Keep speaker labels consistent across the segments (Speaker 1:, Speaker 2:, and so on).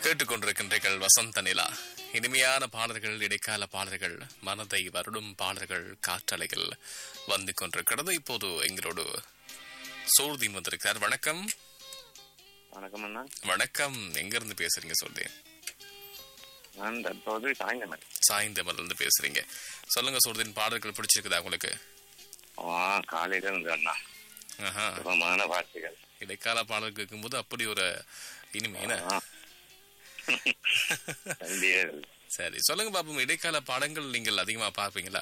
Speaker 1: கேட்டுக்கொண்டிருக்கின்றீர்கள் வசந்த நிலா இனிமையான பாடல்கள் இடைக்கால பாடல்கள் மனதை வருடும் பாடல்கள் காற்றலைகள் வந்து கொண்டிருக்கிறது இப்போது எங்களோடு சோர்தீன் வந்திருக்கிறார் வணக்கம்
Speaker 2: வணக்கம் அண்ணா
Speaker 1: வணக்கம் எங்கிருந்து பேசுறீங்க சோர்தீன்
Speaker 2: நான் தற்போது சாயந்தரம்
Speaker 1: சாய்ந்தமர்ல இருந்து பேசுறீங்க சொல்லுங்க சோர்தீன் பாடல்கள் பிடிச்சிருக்குதா உங்களுக்கு
Speaker 2: ஆ காலையில இருந்து அண்ணா
Speaker 1: ஆஹா
Speaker 2: சுகமான வார்த்தைகள்
Speaker 1: இடைக்கால பாடல் கேட்கும்போது அப்படி ஒரு இனிமையான
Speaker 2: ஆ. சந்தியர்கள்.
Speaker 1: சரி சொல்லுங்க பாப்போம் இடைக்கால பாடங்கள் நீங்கள் அதிகமா பார்ப்பீங்களா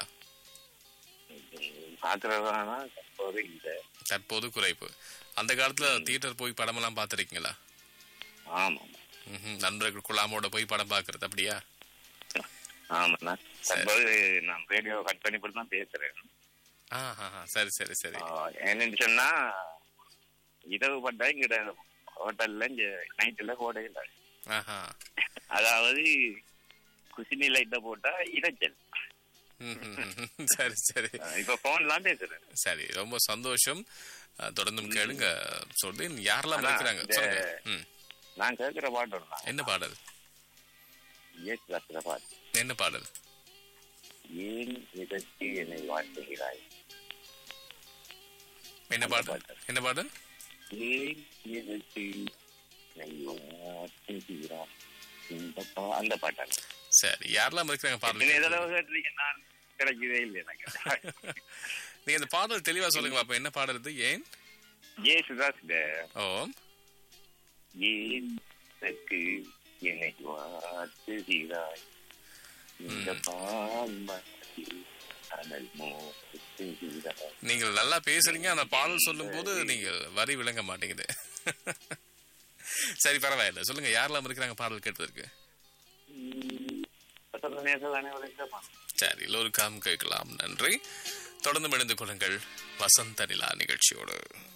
Speaker 2: பாக்குறதானா தற்போது இந்த
Speaker 1: தற்போது குறைப்பு அந்த காலத்துல தியேட்டர் போய் படமெல்லாம் பார்த்திருக்கீங்களா
Speaker 2: ஆமாம்
Speaker 1: ம்ஹும். நண்பர்கள் குழாமோட போய் படம் பார்க்கறது அப்படியா
Speaker 2: ஆமாண்ணா தற்போது நான் ரேடியோ கட் பண்ணி போட்டு தான் பேசுறேன்
Speaker 1: ஆஹா சரி சரி சரி
Speaker 2: ஆ, என்னன்னு சொன்னா இரவு பட்டா இங்க ஹோட்டல்ல இங்க நைட்ல கோடையில
Speaker 1: ஆஹா
Speaker 2: அதாவது குசினி லைட்ட போட்டா இரைச்சல்
Speaker 1: ம்ஹும். சரி சரி
Speaker 2: ஆ, இப்ப போன்லாம் பேசுறேன்
Speaker 1: சரி ரொம்ப சந்தோஷம் அஹ், தொடர்ந்தும் கேளுங்க சொல்லி யாரெல்லாம்
Speaker 2: ஆனா,
Speaker 1: இருக்கிறாங்க
Speaker 2: இந்த-
Speaker 1: சொல்லுங்க ம்.
Speaker 2: நான் கேட்கிற பாட்டு ஒண்ணா
Speaker 1: என்ன பாடல்
Speaker 2: ஏசு ரத்ன பாட்டு
Speaker 1: என்ன பாடல்
Speaker 2: ஏன் எதற்கு என்னை வாழ்த்துகிறாய்
Speaker 1: என்ன
Speaker 2: அந்த
Speaker 1: பாடல்
Speaker 2: பாடல்.
Speaker 1: என்ன பாடல்
Speaker 2: ஏன் எதற்கு என்னை வாழ்த்துகிறாய் இந்த பா- அந்த பாட்டாங்க
Speaker 1: சரி யாரெல்லாம் இருக்கிறாங்க
Speaker 2: எத்தனை
Speaker 1: பாடல்
Speaker 2: தடவை கேட்டிருக்கீங்க நான் கிடைக்கவே இல்லை எனக்கு
Speaker 1: நீங்க இந்த பாடல் தெளிவா சொல்லுங்க பாப்போம் என்ன பாடல் இது ஏன்
Speaker 2: ஏசுதாஸ் இந்த
Speaker 1: ஓம்
Speaker 2: ஏன் எதற்கு என்னை வாழ்த்துகிறாய் இந்த பாம்பத்தில் அனல் மோதுகிறாய்
Speaker 1: நீங்கள் நல்லா பேசுறீங்க அந்த பாடல் சொல்லும் போது நீங்கள் வரி விளங்க மாட்டேங்குது சரி பரவாயில்ல சொல்லுங்க யாரெல்லாம் இருக்கிறாங்க பாடல் கேட்டதற்கு
Speaker 2: பசங்க நேசதானே வரைக்கும்
Speaker 1: சரி எல்லோருக்காம் கேட்கலாம் நன்றி தொடர்ந்து இணைந்து கொள்ளுங்கள் வசந்த நிலா நிகழ்ச்சியோடு